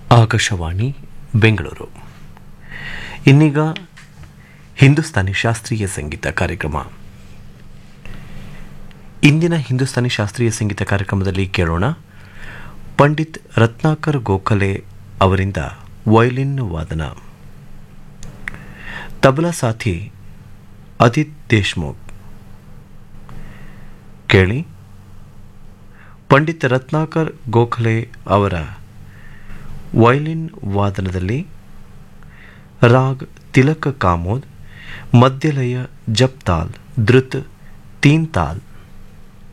ಆಕಾಶವಾಣಿ ಬೆಂಗಳೂರು ಇನ್ನೀಗ ಹಿಂದೂಸ್ತಾನಿ ಶಾಸ್ತ್ರೀಯ ಸಂಗೀತ ಕಾರ್ಯಕ್ರಮ ಇಂದಿನ ಹಿಂದೂಸ್ತಾನಿ ಶಾಸ್ತ್ರೀಯ ಸಂಗೀತ ಕಾರ್ಯಕ್ರಮದಲ್ಲಿ ಕೇಳೋಣ ಪಂಡಿತ್ ರತ್ನಾಕರ್ ಗೋಖಲೆ ಅವರಿಂದ ವಯಲಿನ್ ವಾದನ ತಬಲಾ ಸಾಥಿ ಅದಿತ್ ದೇಶ್ಮುಖ್ ಕೇಳಿ ಪಂಡಿತ್ ರತ್ನಾಕರ್ ಗೋಖಲೆ ಅವರ ವಯಲಿನ್ ವಾದನದಲ್ಲಿ ರಾಗ್ ತಿಲಕ ಕಾಮೋದ್ ಮಧ್ಯಲಯ ಜಪ್ ತಾಲ್ ಧೃತ್ ತೀನ್ ತಾಲ್